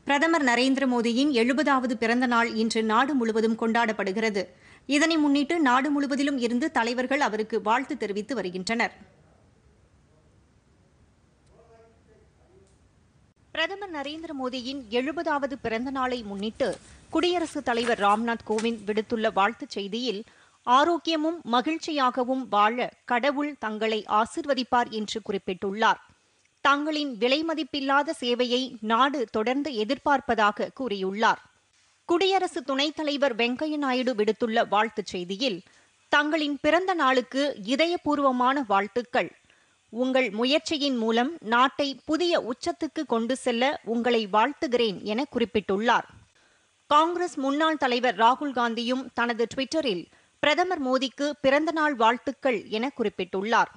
பிரதமர் நரேந்திர மோடியின் எழுபதாவது பிறந்த நாள் இன்று நாடு முழுவதும் கொண்டாடப்படுகிறது இதனை முன்னிட்டு நாடு முழுவதிலும் இருந்து தலைவர்கள் அவருக்கு வாழ்த்து தெரிவித்து வருகின்றனர் பிரதமர் நரேந்திர மோடியின் எழுபதாவது பிறந்த நாளை முன்னிட்டு குடியரசுத் தலைவர் ராம்நாத் கோவிந்த் விடுத்துள்ள வாழ்த்துச் செய்தியில் ஆரோக்கியமும் மகிழ்ச்சியாகவும் வாழ கடவுள் தங்களை ஆசிர்வதிப்பார் என்று குறிப்பிட்டுள்ளார் தங்களின் விலைமதிப்பில்லாத சேவையை நாடு தொடர்ந்து எதிர்பார்ப்பதாக கூறியுள்ளார் குடியரசு துணைத் தலைவர் வெங்கையா நாயுடு விடுத்துள்ள வாழ்த்துச் செய்தியில் தங்களின் பிறந்த நாளுக்கு இதயபூர்வமான வாழ்த்துக்கள் உங்கள் முயற்சியின் மூலம் நாட்டை புதிய உச்சத்துக்கு கொண்டு செல்ல உங்களை வாழ்த்துகிறேன் என குறிப்பிட்டுள்ளார் காங்கிரஸ் முன்னாள் தலைவர் ராகுல் காந்தியும் தனது ட்விட்டரில் பிரதமர் மோடிக்கு பிறந்தநாள் வாழ்த்துக்கள் என குறிப்பிட்டுள்ளார்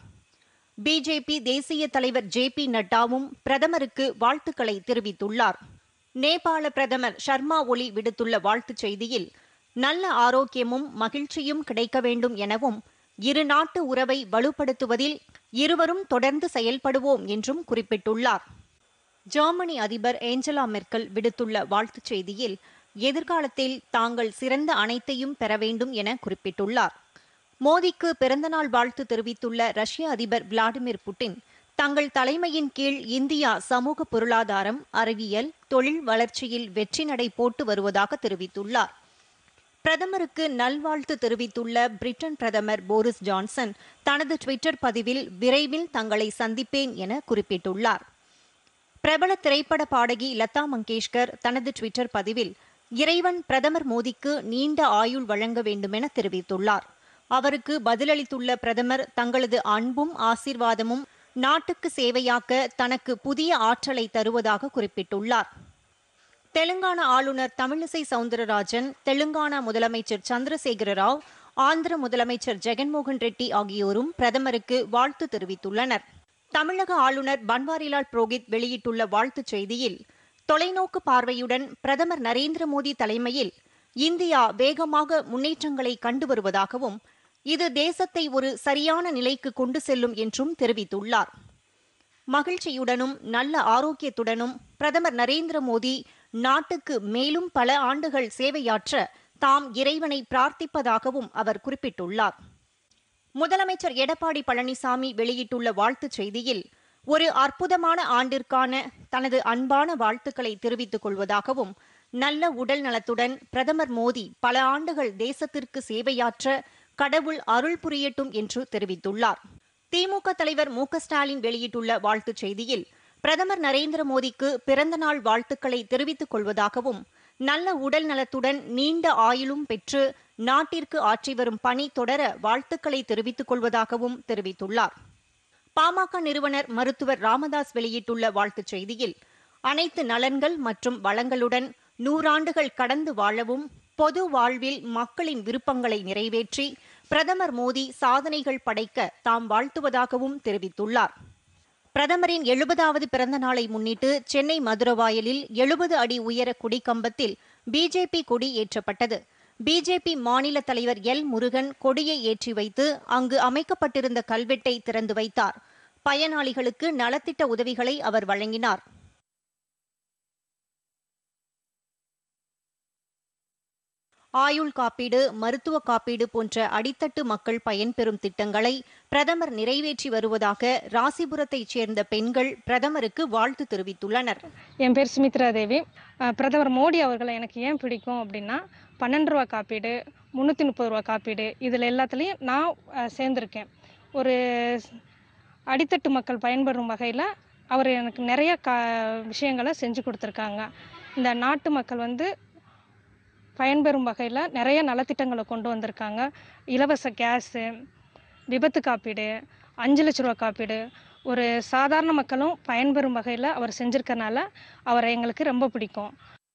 பிஜேபி தேசிய தலைவர் ஜே பி நட்டாவும் பிரதமருக்கு வாழ்த்துக்களை தெரிவித்துள்ளார் நேபாள பிரதமர் ஷர்மா ஒலி விடுத்துள்ள வாழ்த்துச் செய்தியில் நல்ல ஆரோக்கியமும் மகிழ்ச்சியும் கிடைக்க வேண்டும் எனவும் இரு நாட்டு உறவை வலுப்படுத்துவதில் இருவரும் தொடர்ந்து செயல்படுவோம் என்றும் குறிப்பிட்டுள்ளார் ஜெர்மனி அதிபர் ஏஞ்சலா மெர்க்கல் விடுத்துள்ள வாழ்த்துச் செய்தியில் எதிர்காலத்தில் தாங்கள் சிறந்த அனைத்தையும் பெற வேண்டும் என குறிப்பிட்டுள்ளார் மோடிக்கு பிறந்தநாள் வாழ்த்து தெரிவித்துள்ள ரஷ்ய அதிபர் விளாடிமிர் புட்டின் தங்கள் தலைமையின் கீழ் இந்தியா சமூக பொருளாதாரம் அறிவியல் தொழில் வளர்ச்சியில் வெற்றி நடை போட்டு வருவதாக தெரிவித்துள்ளார் பிரதமருக்கு நல்வாழ்த்து தெரிவித்துள்ள பிரிட்டன் பிரதமர் போரிஸ் ஜான்சன் தனது ட்விட்டர் பதிவில் விரைவில் தங்களை சந்திப்பேன் என குறிப்பிட்டுள்ளார் பிரபல திரைப்பட பாடகி லதா மங்கேஷ்கர் தனது ட்விட்டர் பதிவில் இறைவன் பிரதமர் மோடிக்கு நீண்ட ஆயுள் வழங்க வேண்டுமென தெரிவித்துள்ளார் அவருக்கு பதிலளித்துள்ள பிரதமர் தங்களது அன்பும் ஆசீர்வாதமும் நாட்டுக்கு சேவையாக்க தனக்கு புதிய ஆற்றலை தருவதாக குறிப்பிட்டுள்ளார் தெலுங்கானா ஆளுநர் தமிழிசை சவுந்தரராஜன் தெலுங்கானா முதலமைச்சர் சந்திரசேகர ராவ் ஆந்திர முதலமைச்சர் ஜெகன்மோகன் ரெட்டி ஆகியோரும் பிரதமருக்கு வாழ்த்து தெரிவித்துள்ளனர் தமிழக ஆளுநர் பன்வாரிலால் புரோஹித் வெளியிட்டுள்ள வாழ்த்துச் செய்தியில் தொலைநோக்கு பார்வையுடன் பிரதமர் நரேந்திர மோடி தலைமையில் இந்தியா வேகமாக முன்னேற்றங்களை கண்டு வருவதாகவும் இது தேசத்தை ஒரு சரியான நிலைக்கு கொண்டு செல்லும் என்றும் தெரிவித்துள்ளார் மகிழ்ச்சியுடனும் நல்ல ஆரோக்கியத்துடனும் பிரதமர் நரேந்திர மோடி நாட்டுக்கு மேலும் பல ஆண்டுகள் சேவையாற்ற தாம் இறைவனை பிரார்த்திப்பதாகவும் அவர் குறிப்பிட்டுள்ளார் முதலமைச்சர் எடப்பாடி பழனிசாமி வெளியிட்டுள்ள வாழ்த்துச் செய்தியில் ஒரு அற்புதமான ஆண்டிற்கான தனது அன்பான வாழ்த்துக்களை தெரிவித்துக் கொள்வதாகவும் நல்ல உடல் நலத்துடன் பிரதமர் மோடி பல ஆண்டுகள் தேசத்திற்கு சேவையாற்ற கடவுள் அருள் புரியட்டும் என்று தெரிவித்துள்ளார் திமுக தலைவர் மு ஸ்டாலின் வெளியிட்டுள்ள வாழ்த்துச் செய்தியில் பிரதமர் நரேந்திர மோடிக்கு பிறந்தநாள் வாழ்த்துக்களை தெரிவித்துக் கொள்வதாகவும் நல்ல உடல் நலத்துடன் நீண்ட ஆயுளும் பெற்று நாட்டிற்கு ஆற்றி வரும் பணி தொடர வாழ்த்துக்களை தெரிவித்துக் கொள்வதாகவும் தெரிவித்துள்ளார் பாமக நிறுவனர் மருத்துவர் ராமதாஸ் வெளியிட்டுள்ள வாழ்த்துச் செய்தியில் அனைத்து நலன்கள் மற்றும் வளங்களுடன் நூறாண்டுகள் கடந்து வாழவும் பொது வாழ்வில் மக்களின் விருப்பங்களை நிறைவேற்றி பிரதமர் மோடி சாதனைகள் படைக்க தாம் வாழ்த்துவதாகவும் தெரிவித்துள்ளார் பிரதமரின் எழுபதாவது பிறந்த நாளை முன்னிட்டு சென்னை மதுரவாயலில் எழுபது அடி உயர கொடிக்கம்பத்தில் பிஜேபி கொடி ஏற்றப்பட்டது பிஜேபி மாநில தலைவர் எல் முருகன் கொடியை ஏற்றி வைத்து அங்கு அமைக்கப்பட்டிருந்த கல்வெட்டை திறந்து வைத்தார் பயனாளிகளுக்கு நலத்திட்ட உதவிகளை அவர் வழங்கினார் ஆயுள் காப்பீடு மருத்துவ காப்பீடு போன்ற அடித்தட்டு மக்கள் பயன்பெறும் திட்டங்களை பிரதமர் நிறைவேற்றி வருவதாக ராசிபுரத்தைச் சேர்ந்த பெண்கள் பிரதமருக்கு வாழ்த்து தெரிவித்துள்ளனர் என் பேர் சுமித்ரா தேவி அஹ் பிரதமர் மோடி அவர்களை எனக்கு ஏன் பிடிக்கும் அப்படின்னா பன்னெண்டு ரூபா காப்பீடு முந்நூற்றி முப்பது ரூபா காப்பீடு இதில் எல்லாத்துலேயும் நான் அஹ், சேர்ந்திருக்கேன் ஒரு அடித்தட்டு மக்கள் பயன்பெறும் வகையில் அவர் எனக்கு நிறைய கா விஷயங்களை செஞ்சு கொடுத்துருக்காங்க இந்த நாட்டு மக்கள் வந்து பயன்பெறும் வகையில் நிறைய நலத்திட்டங்களை கொண்டு வந்திருக்காங்க இலவச கேஸு விபத்து காப்பீடு அஞ்சு லட்ச ரூபா காப்பீடு ஒரு சாதாரண மக்களும் பயன்பெறும் வகையில் அவர் செஞ்சிருக்கனால அவரை எங்களுக்கு ரொம்ப பிடிக்கும்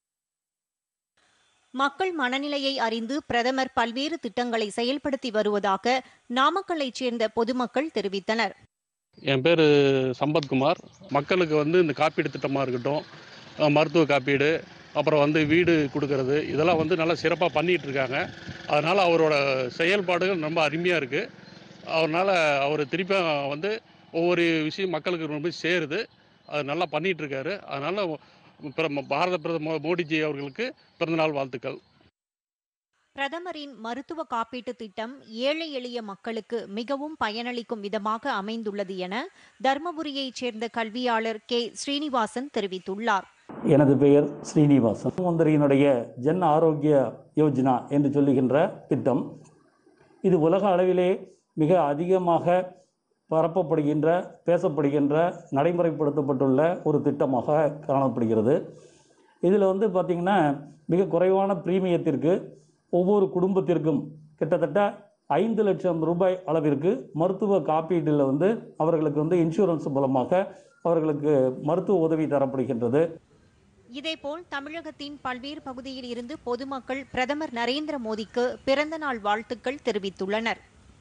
மக்கள் மனநிலையை அறிந்து பிரதமர் பல்வேறு திட்டங்களை செயல்படுத்தி வருவதாக நாமக்கல்லைச் சேர்ந்த பொதுமக்கள் தெரிவித்தனர் என் பேர் சம்பத்குமார் மக்களுக்கு வந்து இந்த காப்பீடு திட்டமாக இருக்கட்டும் அஹ் மருத்துவ காப்பீடு அப்புறம் வந்து வீடு கொடுக்கறது இதெல்லாம் வந்து நல்லா சிறப்பாக பண்ணிகிட்டு இருக்காங்க அதனால் அவரோட செயல்பாடுகள் ரொம்ப அருமையாக இருக்குது அவரால் அவர் திருப்பியும் வந்து ஒவ்வொரு விஷயம் மக்களுக்கு ரொம்ப சேருது அது நல்லா பண்ணிகிட்டு இருக்காரு அதனால் பிற- பாரத பிரதமர் மோடிஜி அவர்களுக்கு பிறந்தநாள் வாழ்த்துக்கள் பிரதமரின் மருத்துவ காப்பீட்டு திட்டம் ஏழை எளிய மக்களுக்கு மிகவும் பயனளிக்கும் விதமாக அமைந்துள்ளது என தர்மபுரியைச் சேர்ந்த கல்வியாளர் கே ஸ்ரீனிவாசன் தெரிவித்துள்ளார் எனது பெயர் ஸ்ரீனிவாசன் மந்திரியினுடைய ஜன் ஆரோக்கிய யோஜனா என்று சொல்லுகின்ற திட்டம் இது உலக அளவிலே மிக அதிகமாக பரப்பப்படுகின்ற பேசப்படுகின்ற நடைமுறைப்படுத்தப்பட்டுள்ள ஒரு திட்டமாக காணப்படுகிறது இதில் வந்து பார்த்திங்கன்னா மிக குறைவான பிரீமியத்திற்கு ஒவ்வொரு குடும்பத்திற்கும் கிட்டத்தட்ட ஐந்து லட்சம் ரூபாய் அளவிற்கு மருத்துவ காப்பீட்டில் வந்து அவர்களுக்கு வந்து இன்சூரன்ஸ் மூலமாக அவர்களுக்கு மருத்துவ உதவி தரப்படுகின்றது இதேபோல் தமிழகத்தின் பல்வேறு பகுதியில் இருந்து பொதுமக்கள் பிரதமர் நரேந்திர மோடிக்கு பிறந்த நாள் வாழ்த்துக்கள் தெரிவித்துள்ளனர்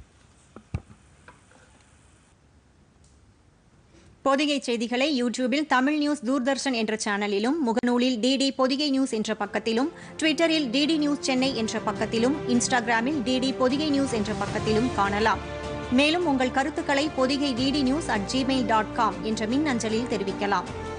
பொதிகை செய்திகளை யூடியூபில் தமிழ் நியூஸ் தூர்தர்ஷன் என்ற சேனலிலும் முகநூலில் டிடி பொதிகை நியூஸ் என்ற பக்கத்திலும் ட்விட்டரில் டிடி நியூஸ் சென்னை என்ற பக்கத்திலும் இன்ஸ்டாகிராமில் டிடி பொதிகை நியூஸ் என்ற பக்கத்திலும் காணலாம் மேலும் உங்கள் கருத்துக்களை Pothigai DD news at Gmail dot com என்ற மின் அஞ்சலில் தெரிவிக்கலாம்